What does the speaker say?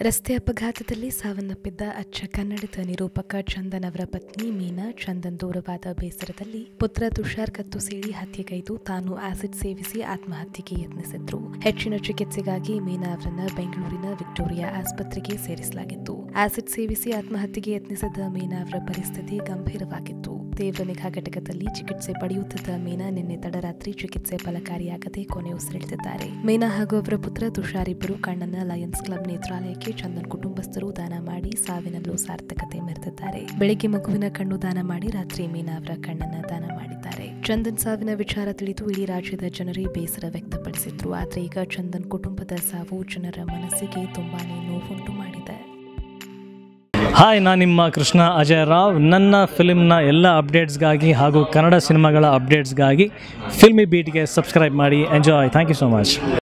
ರಸ್ತೆ ಅಪಘಾತದಲ್ಲಿ ಸಾವನ್ನಪ್ಪಿದ್ದ ಅಚ್ಚ ಕನ್ನಡದ ನಿರೂಪಕ ಚಂದನ್ ಅವರ ಪತ್ನಿ ಮೀನಾ ಚಂದನ್ ದೂರವಾದ ಬೇಸರದಲ್ಲಿ ಪುತ್ರ ತುಷಾರ್ ಕತ್ತು ಸೀಳಿ ಹತ್ಯೆಗೈದು ತಾನು ಆಸಿಡ್ ಸೇವಿಸಿ ಆತ್ಮಹತ್ಯೆಗೆ ಯತ್ನಿಸಿದ್ರು ಹೆಚ್ಚಿನ ಚಿಕಿತ್ಸೆಗಾಗಿ ಮೀನಾ ಅವರನ್ನ ಬೆಂಗಳೂರಿನ ವಿಕ್ಟೋರಿಯಾ ಆಸ್ಪತ್ರೆಗೆ ಸೇರಿಸಲಾಗಿತ್ತು ಆಸಿಡ್ ಸೇವಿಸಿ ಆತ್ಮಹತ್ಯೆಗೆ ಯತ್ನಿಸಿದ ಮೀನಾ ಅವರ ಪರಿಸ್ಥಿತಿ ಗಂಭೀರವಾಗಿತ್ತು ತೀವ್ರ ನಿಗಾ ಘಟಕದಲ್ಲಿ ಚಿಕಿತ್ಸೆ ಪಡೆಯುತ್ತಿದ್ದ ಮೀನಾ ನಿನ್ನೆ ತಡರಾತ್ರಿ ಚಿಕಿತ್ಸೆ ಫಲಕಾರಿಯಾಗದೆ ಕೊನೆ ಉಸಿರೆಳೆದಿದ್ದಾರೆ ಮೀನಾ ಹಾಗೂ ಅವರ ಪುತ್ರ ತುಷಾರ್ ಇಬ್ಬರು ಕಣ್ಣನ್ನ ಲಯನ್ಸ್ ಕ್ಲಬ್ ನೇತ್ರಾಲಯಕ್ಕೆ ಚಂದನ್ ಕುಟುಂಬಸ್ಥರು ದಾನ ಮಾಡಿ ಸಾವಿನಲ್ಲೂ ಸಾರ್ಥಕತೆ ಮೆರೆದಿದ್ದಾರೆ ಬೆಳಿಗ್ಗೆ ಮಗುವಿನ ಕಣ್ಣು ದಾನ ಮಾಡಿ ರಾತ್ರಿ ಮೀನಾ ಅವರ ಕಣ್ಣನ್ನ ದಾನ ಮಾಡಿದ್ದಾರೆ ಚಂದನ್ ಸಾವಿನ ವಿಚಾರ ತಿಳಿದು ಇಡೀ ರಾಜ್ಯದ ಜನರೇ ಬೇಸರ ವ್ಯಕ್ತಪಡಿಸಿದ್ರು ಆದ್ರೆ ಈಗ ಚಂದನ್ ಕುಟುಂಬದ ಸಾವು ಜನರ ಮನಸ್ಸಿಗೆ ತುಂಬಾನೇ ನೋವುಂಟು ಮಾಡಿದೆ ಹಾಯ್ ನಾನು ನಿಮ್ಮ ಕೃಷ್ಣ ಅಜಯ್ ರಾವ್ ನನ್ನ ಫಿಲ್ಮ್ನ ಎಲ್ಲ ಅಪ್ಡೇಟ್ಸ್ಗಾಗಿ ಹಾಗೂ ಕನ್ನಡ ಸಿನಿಮಾಗಳ ಅಪ್ಡೇಟ್ಸ್ಗಾಗಿ ಫಿಲ್ಮಿ ಬೀಟ್ಗೆ ಸಬ್ಸ್ಕ್ರೈಬ್ ಮಾಡಿ enjoy thank you so much